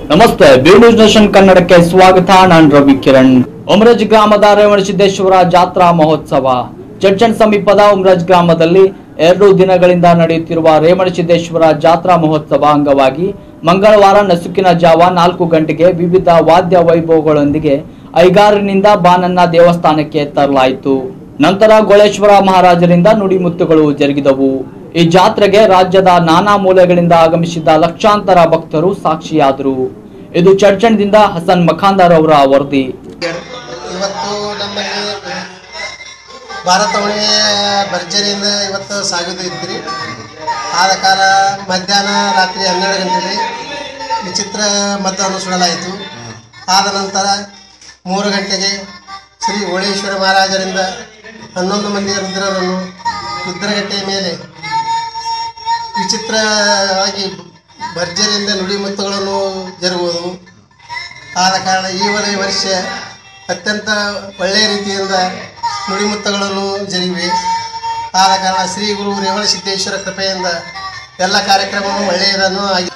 ನಮಸ್ತೆ B news nation ಕನ್ನಡಕ್ಕೆ ಸ್ವಾಗತ ನಾನು ರವಿ ಕಿರಣ್ ಉಮರಜ್ ಗ್ರಾಮದ ರೇವಣಸಿದ್ದೇಶ್ವರ ಜಾತ್ರಾ ಮಹೋತ್ಸವ ಚಡ್ಚಣ್ ಸಮೀಪದ ಉಮರಜ್ ಗ್ರಾಮದಲ್ಲಿ ಎರಡು ದಿನಗಳಿಂದ ನಡೆಯುತ್ತಿರುವ ರೇವಣಸಿದ್ದೇಶ್ವರ ಜಾತ್ರಾ ಮಹೋತ್ಸವ ಅಂಗವಾಗಿ ಮಂಗಳವಾರ ನಸುಕಿನ ಜಾವ ನಾಲ್ಕು ಗಂಟೆಗೆ ವಿವಿಧ ವಾದ್ಯ ವೈಭವಗಳೊಂದಿಗೆ ಐಗಾರಿನಿಂದ ಬಾನನ್ನ ದೇವಸ್ಥಾನಕ್ಕೆ ತರಲಾಯಿತು ನಂತರ ಗೋಳೇಶ್ವರ ಮಹಾರಾಜರಿಂದ ನುಡಿಮುತ್ತುಗಳು ಜರುಗಿದವು ಈ ಜಾತ್ರೆಗೆ ರಾಜ್ಯದ ನಾನಾ ಮೂಲೆಗಳಿಂದ ಆಗಮಿಸಿದ್ದ ಲಕ್ಷಾಂತರ ಭಕ್ತರು ಸಾಕ್ಷಿಯಾದರು ಇದು ಚಡ್ಚಣದಿಂದ ಹಸನ್ ಮಖಾಂದರ್ ಅವರ ವರದಿ ಇವತ್ತು ನಮ್ಮಲ್ಲಿ ಭಾರತ ಉಣಿವೆ ಭರ್ಜರಿಯಿಂದ ಇವತ್ತು ಸಾಗೋದು ಇದ್ರಿ ಆದ ಕಾಲ ಮಧ್ಯಾಹ್ನ ರಾತ್ರಿ ಹನ್ನೆರಡು ಗಂಟೆಗೆ ವಿಚಿತ್ರ ಮತವನ್ನು ಸುಡಲಾಯಿತು ಆದ ನಂತರ ಮೂರು ಗಂಟೆಗೆ ಶ್ರೀ ಹೋಳೇಶ್ವರ ಮಹಾರಾಜರಿಂದ ಹನ್ನೊಂದು ಮಂದಿ ರುದ್ರರನ್ನು ರುದ್ರಗಟ್ಟೆಯ ಮೇಲೆ ವಿಚಿತ್ರವಾಗಿ ಭರ್ಜರಿಯಿಂದ ನುಡಿಮುತ್ತುಗಳನ್ನು ಜರುಗುವುದು ಆದ ಕಾರಣ ಈ ವರೆ ವರ್ಷ ಅತ್ಯಂತ ಒಳ್ಳೆಯ ರೀತಿಯಿಂದ ನುಡಿಮುತ್ತಗಳನ್ನು ಜರುಗಿವೆ ಆದ ಕಾರಣ ಶ್ರೀ ಗುರು ರೇವಣ ಸಿದ್ದೇಶ್ವರ ಕೃಪೆಯಿಂದ ಎಲ್ಲ ಕಾರ್ಯಕ್ರಮವೂ ಒಳ್ಳೆಯದನ್ನು ಆಗಿ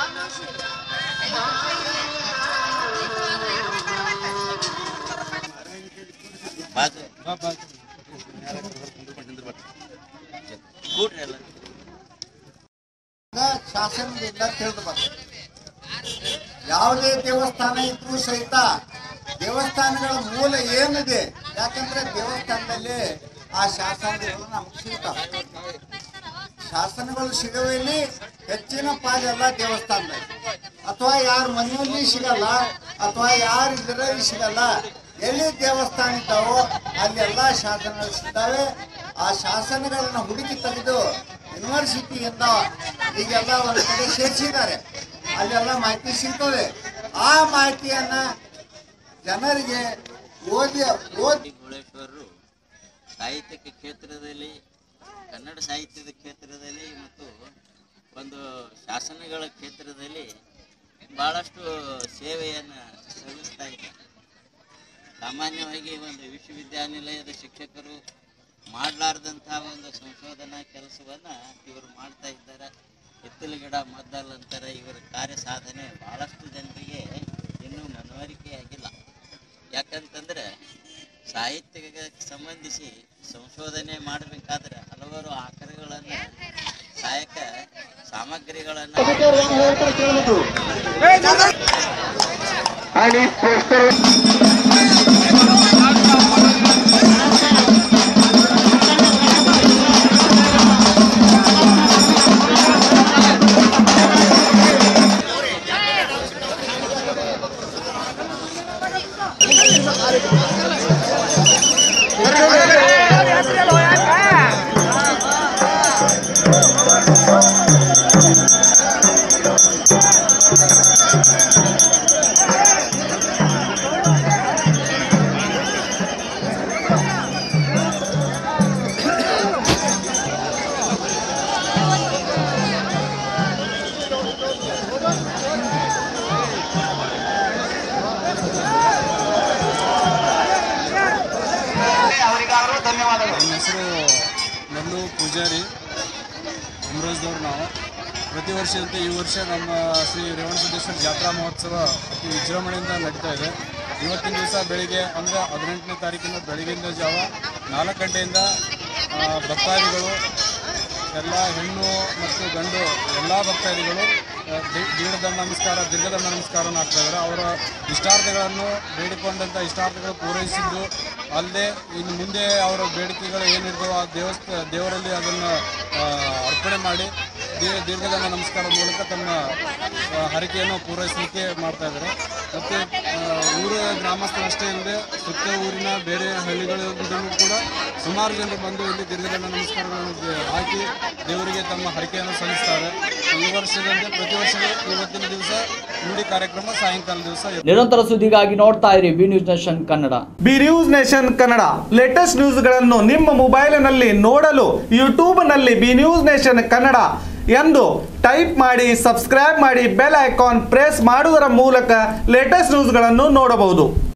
ಶಾಸನದಿಂದ ತಿಳಿದು ಬಂತು ಯಾವುದೇ ದೇವಸ್ಥಾನ ಇದ್ರೂ ಸಹಿತ ದೇವಸ್ಥಾನಗಳ ಮೂಲ ಏನಿದೆ ಯಾಕಂದ್ರೆ ದೇವಸ್ಥಾನದಲ್ಲಿ ಆ ಶಾಸನಗಳು ನಮ್ಗೆ ಸಿಗ್ತಾವೆ ಶಾಸನಗಳು ಸಿಗುವಲ್ಲಿ ಹೆಚ್ಚಿನ ಪಾಲೆಲ್ಲ ದೇವಸ್ಥಾನದಲ್ಲಿ ಅಥವಾ ಯಾರ ಮನೆಯಲ್ಲಿ ಸಿಗಲ್ಲ ಅಥವಾ ಯಾರ ಇದರಲ್ಲಿ ಸಿಗಲ್ಲ ಎಲ್ಲಿ ದೇವಸ್ಥಾನ ಇದ್ದಾವೋ ಅಲ್ಲೆಲ್ಲ ಶಾಸನಗಳು ಸಿಗ್ತವೆ ಆ ಶಾಸನಗಳನ್ನ ಹುಡುಕಿ ತೆಗೆದು ಯೂನಿವರ್ಸಿಟಿಯಿಂದ ಈಗೆಲ್ಲ ಒಂದು ಕಡೆ ಸೇರಿಸಿದ್ದಾರೆ ಅಲ್ಲೆಲ್ಲ ಮಾಹಿತಿ ಸಿಗ್ತದೆ ಆ ಮಾಹಿತಿಯನ್ನ ಜನರಿಗೆ ಓದಿ ಓದಿ ಗೋಳೇಶ್ವರರು ಸಾಹಿತ್ಯಕ ಕ್ಷೇತ್ರದಲ್ಲಿ ಕನ್ನಡ ಸಾಹಿತ್ಯದ ಕ್ಷೇತ್ರದಲ್ಲಿ ಮತ್ತು ಒಂದು ಶಾಸನಗಳ ಕ್ಷೇತ್ರದಲ್ಲಿ ಭಾಳಷ್ಟು ಸೇವೆಯನ್ನು ಸಲ್ಲಿಸ್ತಾ ಇದ್ದಾರೆ ಸಾಮಾನ್ಯವಾಗಿ ಒಂದು ವಿಶ್ವವಿದ್ಯಾನಿಲಯದ ಶಿಕ್ಷಕರು ಮಾಡಲಾರ್ದಂಥ ಒಂದು ಸಂಶೋಧನಾ ಕೆಲಸವನ್ನು ಇವರು ಮಾಡ್ತಾ ಇದ್ದಾರೆ ಹಿತ್ತಲು ಗಿಡ ಮದ್ದಲ್ ಅಂತಾರೆ ಇವರ ಕಾರ್ಯ ಸಾಧನೆ ಭಾಳಷ್ಟು ಜನರಿಗೆ ಇನ್ನೂ ಮನವರಿಕೆಯಾಗಿಲ್ಲ ಯಾಕಂತಂದ್ರೆ ಸಾಹಿತ್ಯಕ್ಕೆ ಸಂಬಂಧಿಸಿ ಸಂಶೋಧನೆ ಮಾಡಬೇಕಾದ್ರೆ ಹಲವಾರು ಆಕರಗಳನ್ನು ಸಹಾಯಕ ಸಾಮಗ್ರಿಗಳನ್ನು ನನ್ನ ಹೆಸರು ನಲ್ಲು ಪೂಜಾರಿ ಅಮರೋಜ್ದವ್ರು ನಾವು ಪ್ರತಿ ವರ್ಷದಂತೆ ಈ ವರ್ಷ ನಮ್ಮ ಶ್ರೀ ರೇವಣಸಿದ್ದೇಶ್ವರ ಜಾತ್ರಾ ಮಹೋತ್ಸವ ಅತಿ ವಿಜೃಂಭಣೆಯಿಂದ ನಡೀತಾ ಇದೆ ಇವತ್ತಿನ ದಿವಸ ಬೆಳಿಗ್ಗೆ ಅಂದರೆ ಹದಿನೆಂಟನೇ ತಾರೀಕಿನ ಬೆಳಗಿನ ಜಾವ ನಾಲ್ಕು ಗಂಟೆಯಿಂದ ಆ, ಭಕ್ತಾದಿಗಳು ಎಲ್ಲ ಹೆಣ್ಣು ಮತ್ತು ಗಂಡು ಎಲ್ಲ ಭಕ್ತಾದಿಗಳು ಆ, ದಿ- ದೀರ್ಘದಂಡ ನಮಸ್ಕಾರ ದೀರ್ಘದಂಡ ನಮಸ್ಕಾರವನ್ನು ಹಾಕ್ತಾ ಇದ್ದಾರೆ ಅವರ ಇಷ್ಟಾರ್ಥಗಳನ್ನು ಬೇಡಿಕೊಂಡಂಥ ಇಷ್ಟಾರ್ಥಗಳು ಪೂರೈಸಿದ್ದು ಅಲ್ಲದೆ ಇನ್ನು ಮುಂದೆ ಅವರ ಬೇಡಿಕೆಗಳು ಏನಿರ್ತವೋ ಆ ದೇವಸ್ಥ ದೇವರಲ್ಲಿ ಅದನ್ನು ಆ, ಅರ್ಪಣೆ ಮಾಡಿ ದಿ- ದೀರ್ಘದಂಡ ನಮಸ್ಕಾರ ಮೂಲಕ ತಮ್ಮ ಆ, ಹರಕೆಯನ್ನು ಪೂರೈಸಲಿಕ್ಕೆ ಮಾಡ್ತಾ ಇದ್ದಾರೆ ಮತ್ತು ಊರ ಗ್ರಾಮಸ್ಥರಷ್ಟೇ ಇಲ್ಲದೆ ಸುತ್ತ ಊರಿನ ಬೇರೆ ಹಳ್ಳಿಗಳಿಂದಲೂ ಕೂಡ ಸುಮಾರು ಜನರು ಬಂದು ಇಲ್ಲಿ ದೀರ್ಘದಂಡ ನಮಸ್ಕಾರಗಳನ್ನು ದೇ- ಹಾಕಿ ದೇವರಿಗೆ ತಮ್ಮ ಹರಕೆಯನ್ನು ಸಲ್ಲಿಸ್ತಾರೆ ಈ ವರ್ಷದಂತೆ ಪ್ರತಿ ವರ್ಷವೂ ಇವತ್ತಿನ ದಿವಸ ನುಡಿ ಕಾರ್ಯಕ್ರಮ ಸಾಯಂಕಾಲ ದಿವಸ ಇರುತ್ತೆ. ನಿರಂತರ ಸುದ್ದಿಗಾಗಿ ನೋಡ್ತಾ ಇರಿ B news nation Kannada B news nation Kannada latest ನ್ಯೂಸ್ಗಳನ್ನು ನಿಮ್ಮ ಮೊಬೈಲಿನಲ್ಲಿ ನೋಡಲು ಯೂಟ್ಯೂಬ್ನಲ್ಲಿ ಬಿ ನ್ಯೂಸ್ ನೇಷನ್ ಕನ್ನಡ ಎಂದು ಟೈಪ್ ಮಾಡಿ ಸಬ್ಸ್ಕ್ರೈಬ್ ಮಾಡಿ ಬೆಲ್ ಐಕಾನ್ ಪ್ರೆಸ್ ಮಾಡುವುದರ ಮೂಲಕ ಲೇಟೆಸ್ಟ್ ನ್ಯೂಸ್ಗಳನ್ನು ನೋಡಬಹುದು